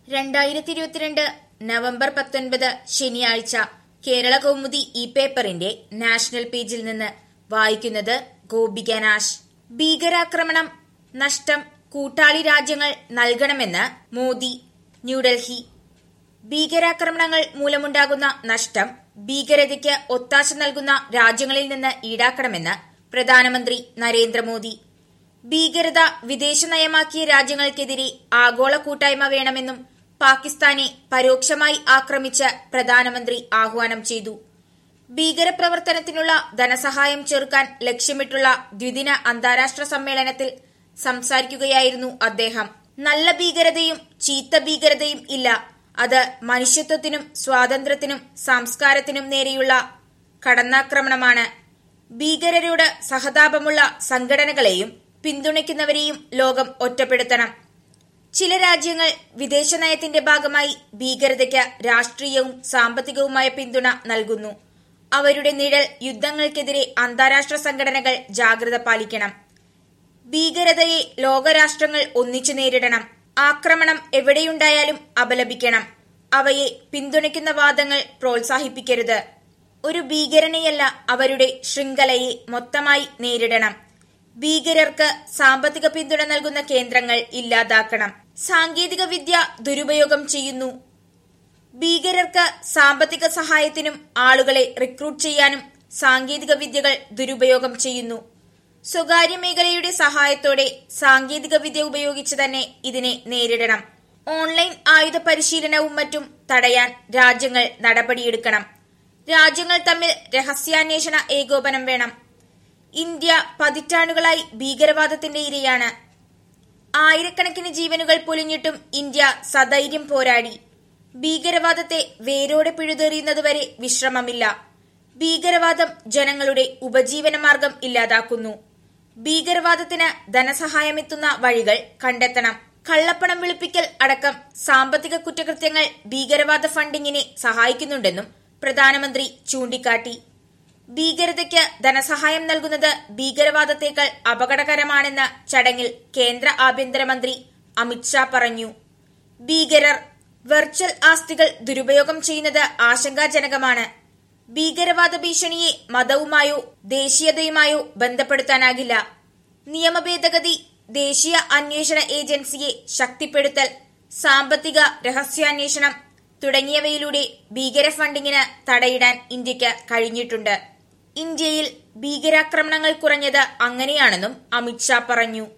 രണ്ടായിരത്തി ഇരുപത്തിരണ്ട് നവംബർ പത്തൊൻപത് ശനിയാഴ്ച കേരള കൗമുദി ഇ പേപ്പറിന്റെ നാഷണൽ പേജിൽ നിന്ന് വായിക്കുന്നത് ഗോപിക നാശ് ഭീകരാക്രമണം നഷ്ടം കൂട്ടാളി രാജ്യങ്ങൾ നൽകണമെന്ന് മോദി ന്യൂഡൽഹി ഭീകരാക്രമണങ്ങൾ മൂലമുണ്ടാകുന്ന നഷ്ടം ഭീകരതയ്ക്ക് ഒത്താശ നൽകുന്ന രാജ്യങ്ങളിൽ നിന്ന് ഈടാക്കണമെന്ന് പ്രധാനമന്ത്രി നരേന്ദ്രമോദി ഭീകരത വിദേശ നയമാക്കിയ രാജ്യങ്ങൾക്കെതിരെ ആഗോള കൂട്ടായ്മ വേണമെന്നും പാകിസ്ഥാനെ പരോക്ഷമായി ആക്രമിച്ച് പ്രധാനമന്ത്രി ആഹ്വാനം ചെയ്തു ഭീകരപ്രവർത്തനത്തിനുള്ള ധനസഹായം ചെറുക്കാൻ ലക്ഷ്യമിട്ടുള്ള ദ്വിദിന അന്താരാഷ്ട്ര സമ്മേളനത്തിൽ സംസാരിക്കുകയായിരുന്നു അദ്ദേഹം നല്ല ഭീകരതയും ചീത്ത ഭീകരതയും ഇല്ല അത് മനുഷ്യത്വത്തിനും സ്വാതന്ത്ര്യത്തിനും സംസ്കാരത്തിനും നേരെയുള്ള കടന്നാക്രമണമാണ് ഭീകരരോട് സഹതാപമുള്ള സംഘടനകളെയും പിന്തുണയ്ക്കുന്നവരെയും ലോകം ഒറ്റപ്പെടുത്തണം ചില രാജ്യങ്ങൾ വിദേശ നയത്തിന്റെ ഭാഗമായി ഭീകരതയ്ക്ക് രാഷ്ട്രീയവും സാമ്പത്തികവുമായ പിന്തുണ നൽകുന്നു അവരുടെ നിഴൽ യുദ്ധങ്ങൾക്കെതിരെ അന്താരാഷ്ട്ര സംഘടനകൾ ജാഗ്രത പാലിക്കണം ഭീകരതയെ ലോകരാഷ്ട്രങ്ങൾ ഒന്നിച്ചു നേരിടണം ആക്രമണം എവിടെയുണ്ടായാലും അപലപിക്കണം അവയെ പിന്തുണയ്ക്കുന്ന വാദങ്ങൾ പ്രോത്സാഹിപ്പിക്കരുത് ഒരു ഭീകരനെയല്ല അവരുടെ ശൃംഖലയെ മൊത്തമായി നേരിടണം ഭീകരർക്ക് സാമ്പത്തിക പിന്തുണ നൽകുന്ന കേന്ദ്രങ്ങൾ ഇല്ലാതാക്കണം സാങ്കേതിക വിദ്യ ദുരുപയോഗം ചെയ്യുന്നു ഭീകരർക്ക് സാമ്പത്തിക സഹായത്തിനും ആളുകളെ റിക്രൂട്ട് ചെയ്യാനും സാങ്കേതിക വിദ്യകൾ ദുരുപയോഗം ചെയ്യുന്നു സ്വകാര്യ മേഖലയുടെ സഹായത്തോടെ സാങ്കേതിക വിദ്യ ഉപയോഗിച്ച് തന്നെ ഇതിനെ നേരിടണം ഓൺലൈൻ ആയുധ പരിശീലനവും മറ്റും തടയാൻ രാജ്യങ്ങൾ നടപടിയെടുക്കണം രാജ്യങ്ങൾ തമ്മിൽ രഹസ്യാന്വേഷണ ഏകോപനം വേണം ഇന്ത്യ പതിറ്റാണ്ടുകളായി ഭീകരവാദത്തിന്റെ ഇരയാണ് ആയിരക്കണക്കിന് ജീവനുകൾ പൊലിഞ്ഞിട്ടും ഇന്ത്യ സധൈര്യം പോരാടി ഭീകരവാദത്തെ വേരോടെ പിഴുതെറിയുന്നതുവരെ വിശ്രമമില്ല ഭീകരവാദം ജനങ്ങളുടെ ഉപജീവനമാർഗം ഇല്ലാതാക്കുന്നു ഭീകരവാദത്തിന് ധനസഹായമെത്തുന്ന വഴികൾ കണ്ടെത്തണം കള്ളപ്പണം വെളുപ്പിക്കൽ അടക്കം സാമ്പത്തിക കുറ്റകൃത്യങ്ങൾ ഭീകരവാദ ഫണ്ടിങ്ങിനെ സഹായിക്കുന്നുണ്ടെന്നും പ്രധാനമന്ത്രി ചൂണ്ടിക്കാട്ടി ഭീകരതയ്ക്ക് ധനസഹായം നൽകുന്നത് ഭീകരവാദത്തേക്കാൾ അപകടകരമാണെന്ന് ചടങ്ങിൽ കേന്ദ്ര ആഭ്യന്തരമന്ത്രി അമിത്ഷാ പറഞ്ഞു ഭീകരർ വെർച്വൽ ആസ്തികൾ ദുരുപയോഗം ചെയ്യുന്നത് ആശങ്കാജനകമാണ് ഭീകരവാദ ഭീഷണിയെ മതവുമായോ ദേശീയതയുമായോ ബന്ധപ്പെടുത്താനാകില്ല നിയമഭേദഗതി ദേശീയ അന്വേഷണ ഏജൻസിയെ ശക്തിപ്പെടുത്തൽ സാമ്പത്തിക രഹസ്യാന്വേഷണം തുടങ്ങിയവയിലൂടെ ഭീകര ഫണ്ടിങ്ങിന് തടയിടാൻ ഇന്ത്യക്ക് കഴിഞ്ഞിട്ടുണ്ട് ഇന്ത്യയിൽ ഭീകരാക്രമണങ്ങൾ കുറഞ്ഞത് അങ്ങനെയാണെന്നും അമിത്ഷാ പറഞ്ഞു